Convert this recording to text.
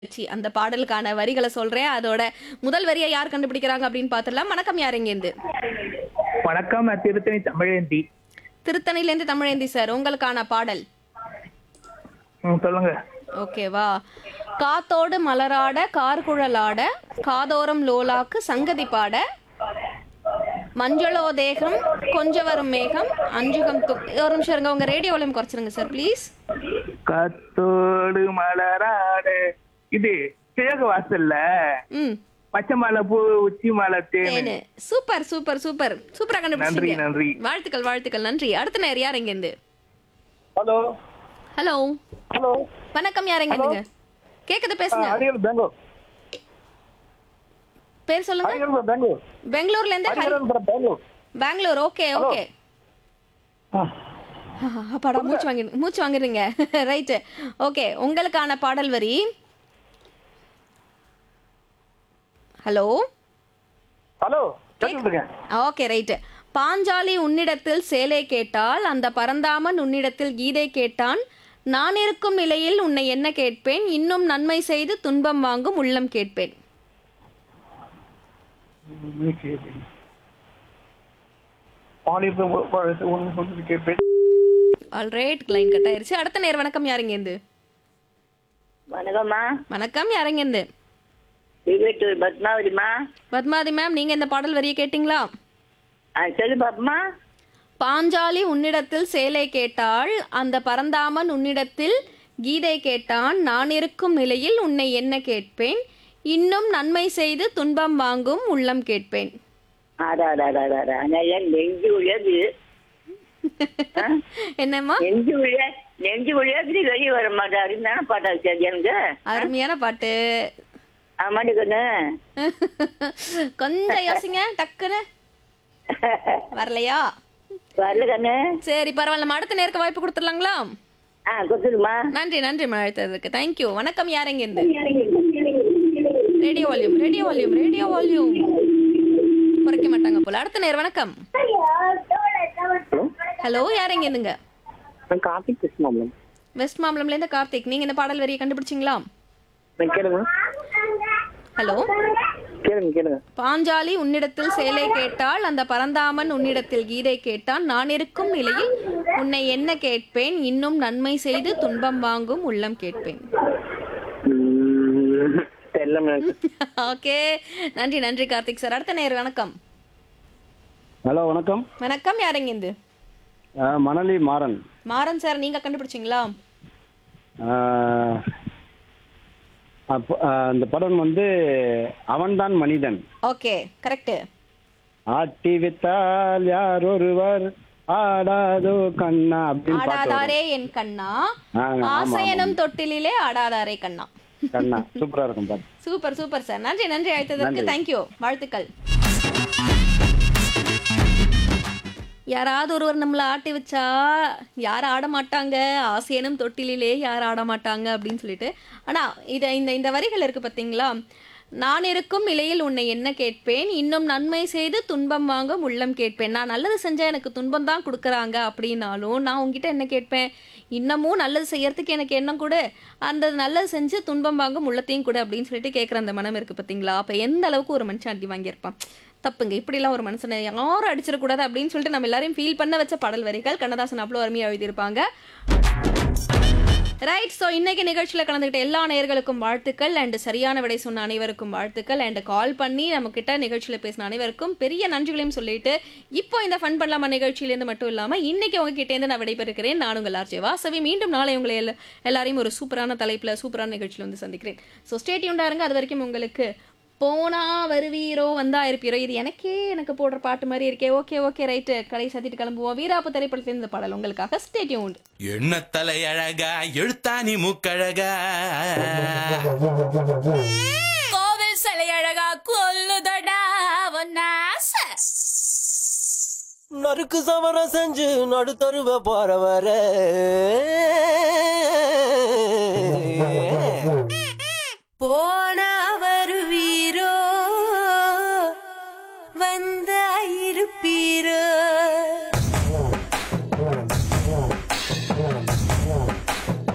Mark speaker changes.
Speaker 1: C, அந்த பாடலுக்கான வரிகளை சொல்றேன் அதோட முதல் வரியை யார் கண்டுபிடிக்கிறாங்க அப்படின்னு பார்த்துடலாம் வணக்கம் யார் இருந்து
Speaker 2: வணக்கம் நான் திருத்தணி தமிழேந்தி
Speaker 1: திருத்தணிலேருந்து தமிழேந்தி சார் உங்களுக்கான பாடல்
Speaker 2: ம், சொல்லுங்க
Speaker 1: ஓகேவா காத்தோடு மலராட கார்குழலாட காதோரம் லோலாக்கு சங்கதி பாட மஞ்சளோதேகம் கொஞ்ச வரும் மேகம் அஞ்சுகம் து ஒரு நிமிஷம் இருங்க உங்க ரேடியோ வால்யூம் குறைச்சிருங்க சார் ப்ளீஸ்
Speaker 2: கத்தோடு மலராட இது கிழக்கு வாசல்ல
Speaker 1: ம்
Speaker 2: பச்சை மலை பூ உச்சி மலை தேனு
Speaker 1: தேனு சூப்பர் சூப்பர் சூப்பர் சூப்பரா
Speaker 2: நன்றி
Speaker 1: கண்டுபிடிச்சீங்க
Speaker 2: நன்றி
Speaker 1: வாழ்த்துக்கள் வாழ்த்துக்கள் நன்றி அடுத்த நேர் யார் இங்க இருந்து
Speaker 3: ஹலோ
Speaker 1: ஹலோ
Speaker 3: ஹலோ
Speaker 1: வணக்கம் யார் இங்க இருந்துங்க கேக்குது பேசுங்க
Speaker 3: ஹரிஹரன் பெங்களூர்
Speaker 1: பேர் சொல்லுங்க
Speaker 3: ஹரிஹரன் பெங்களூர்
Speaker 1: பெங்களூர்ல இருந்து ஹரி-
Speaker 3: ஹரிஹரன் பெங்களூர்
Speaker 1: பெங்களூர் ஓகே ஓகே
Speaker 3: ஆ.
Speaker 1: அப்பாடா மூச்சு வாங்கி மூச்சு வாங்குறீங்க ரைட்டு ஓகே உங்களுக்கான பாடல் வரி ஹலோ
Speaker 3: ஹலோ கேட்டுருங்க
Speaker 1: ஓகே ரைட்டு பாஞ்சாலி உன்னிடத்தில் சேலை கேட்டால் அந்த பரந்தாமன் உன்னிடத்தில் கீதை கேட்டான் நான் இருக்கும் நிலையில் உன்னை என்ன கேட்பேன் இன்னும் நன்மை செய்து துன்பம் வாங்கும் உள்ளம் கேட்பேன்
Speaker 3: பாலியத்தை ஒன்று சொல்லி கேட்பேன்
Speaker 1: ஆல்ரைட் லைன் கட் ஆயிருச்சு அடுத்த நேர் வணக்கம் யாருங்கேருந்து
Speaker 4: வணக்கம்மா
Speaker 1: வணக்கம் யாருங்கேருந்து
Speaker 4: திருவேட்டூர் பத்மாவதிமா
Speaker 1: பத்மாதி மேம் நீங்க இந்த பாடல் வரியை கேட்டிங்களா
Speaker 4: ஆ சொல்லு பாப்பமா
Speaker 1: பாஞ்சாலி உன்னிடத்தில் சேலை கேட்டாள் அந்த பரந்தாமன் உன்னிடத்தில் கீதை கேட்டான் நான் இருக்கும் நிலையில் உன்னை என்ன கேட்பேன் இன்னும் நன்மை செய்து துன்பம் வாங்கும் உள்ளம் கேட்பேன்
Speaker 4: ஆடாடாடாடா நான் நெஞ்சு உழையாது
Speaker 1: என்னம்மா
Speaker 4: நெஞ்சு உழைய நெஞ்சு உழையாது வெளியே வர மாட்டேன் அருமையான பாட்டா சரி எனக்கு
Speaker 1: அருமையான பாட்டு
Speaker 4: ஆமாடி கண்ணு
Speaker 1: கொஞ்சம் யோசிங்க டக்குன்னு வரலையா
Speaker 4: வரல கண்ணு
Speaker 1: சரி பரவாயில்ல நம்ம அடுத்த நேருக்கு வாய்ப்பு கொடுத்துடலாங்களா
Speaker 4: ஆ கொடுத்துருமா
Speaker 1: நன்றி நன்றி அழைத்ததுக்கு தேங்க்யூ வணக்கம் யாரெங்க இருந்து radio volume radio volume radio volume குறைக்க மாட்டாங்க போல அடுத்த நேர் வணக்கம் ஹலோ யாரெங்க இருந்துங்க
Speaker 3: நான் கார்த்திக் கிருஷ்ணாமலம்
Speaker 1: வெஸ்ட் மாம்பலம்ல இருந்து கார்த்திக் நீங்க இந்த பாடல் வரியை கண்டுபிடிச்சிங்களா
Speaker 3: கேளுங்க
Speaker 1: ஹலோ
Speaker 3: கேளுங்க கேளுங்க
Speaker 1: பாஞ்சாலி உன்னிடத்தில் சேலை கேட்டால் அந்த பரந்தாமன் உன்னிடத்தில் கீதை கேட்டான் நான் இருக்கும் நிலையில் உன்னை என்ன கேட்பேன் இன்னும் நன்மை செய்து துன்பம் வாங்கும் உள்ளம் கேட்பேன்
Speaker 3: ம், தெரியல எனக்கு
Speaker 1: ஓகே நன்றி நன்றி கார்த்திக் சார் அடுத்த நேர் வணக்கம்
Speaker 5: ஹலோ வணக்கம்
Speaker 1: வணக்கம் யாரெங்க இருந்து
Speaker 5: அஹ், மணலி மாறன்
Speaker 1: மாறன் சார் நீங்க கண்டுபிடிச்சிங்களா
Speaker 5: அஹ், அப்ப- அஹ், அந்த படம் வந்து அவன்தான் மனிதன்
Speaker 1: ஓகே கரெக்ட்
Speaker 5: ஆட்டி வித்தால் யார் ஒருவர் ஆடாதோ கண்ணா அப்படின்னு பாட்டு வரும்.
Speaker 1: ஆடாதாரே என் கண்ணா
Speaker 5: ஆ, ஆமா,
Speaker 1: ஆசையனும் தொட்டிலே ஆடாதாரே கண்ணா
Speaker 5: கண்ணா சூப்பரா இருக்கும் பாட்டு
Speaker 1: சூப்பர் சூப்பர் சார் நன்றி நன்றி அழைத்ததற்கு
Speaker 5: நன்றி.
Speaker 1: தேங்க்யூ வாழ்த்துக்கள் யாராவது ஒருவர் நம்மளை ஆட்டி வச்சா யார் ஆட மாட்டாங்க ஆசையனும் தொட்டிலே யார் ஆட மாட்டாங்க அப்படின்னு சொல்லிட்டு ஆனா இதை இந்த இந்த வரிகள் இருக்கு பார்த்தீங்களா நான் இருக்கும் நிலையில் உன்னை என்ன கேட்பேன் இன்னும் நன்மை செய்து துன்பம் வாங்கும் உள்ளம் கேட்பேன் நான் நல்லது செஞ்சா எனக்கு துன்பம் தான் கொடுக்குறாங்க அப்படின்னாலும் நான் உங்ககிட்ட என்ன கேட்பேன் இன்னமும் நல்லது செய்யறதுக்கு எனக்கு எண்ணம் கூட அந்த நல்லது செஞ்சு துன்பம் வாங்கும் உள்ளத்தையும் கூட அப்படின்னு சொல்லிட்டு கேட்குற அந்த மனம் இருக்கு பார்த்தீங்களா அப்போ எந்த அளவுக்கு ஒரு மனுஷன் அடி வாங்கியிருப்பான் தப்புங்க இப்படிலாம் ஒரு மனுஷனை யாரும் அடிச்சிடக்கூடாது அப்படின்னு சொல்லிட்டு நம்ம எல்லாரையும் ஃபீல் பண்ண வச்ச பாடல் வரிகள் கண்ணதாசன் அவ்வளோ அருமையாக எழுதியிருப்பாங்க ரைட் ஸோ இன்னைக்கு நிகழ்ச்சியில் கலந்துக்கிட்ட எல்லா நேயர்களுக்கும் வாழ்த்துக்கள் அண்ட் சரியான விடை சொன்ன அனைவருக்கும் வாழ்த்துக்கள் அண்ட் கால் பண்ணி நம்ம கிட்ட நிகழ்ச்சியில் பேசின அனைவருக்கும் பெரிய நன்றிகளையும் சொல்லிட்டு இப்போ இந்த ஃபன் பண்ணலாமா நிகழ்ச்சியிலேருந்து மட்டும் இல்லாமல் இன்னைக்கு உங்ககிட்டேருந்து நான் விடைபெறுகிறேன் நான் உங்கள் ஆர்ஜே வாசவி மீண்டும் நாளை உங்களை எல்லா- எல்லாரையும் ஒரு சூப்பரான தலைப்பில் சூப்பரான நிகழ்ச்சியில் வந்து சந்திக்கிறேன் ஸோ ஸ்டேட்யூண்டாக இருங்க அது வரைக்கும் உங்களுக்கு போனா வருவீரோ வந்தா இருப்பீரோ இது எனக்கே எனக்கு போடுற பாட்டு மாதிரி இருக்கே ஓகே ஓகே ரைட்டு கடை சாத்திட்டு கிளம்புவோம் வீராப்பு திரைப்படத்தில் இந்த பாடல் உங்களுக்காக ஸ்டேட்யூண்ட்
Speaker 6: எண்ண தலை அழகா எழுத்தாணி மூக்கழகா
Speaker 7: கோவில் சிலை அழகா கொல்லுதடா ஒன்னாச
Speaker 8: நறுக்கு சமரம் செஞ்சு நடுத்தருவ போறவர
Speaker 7: போன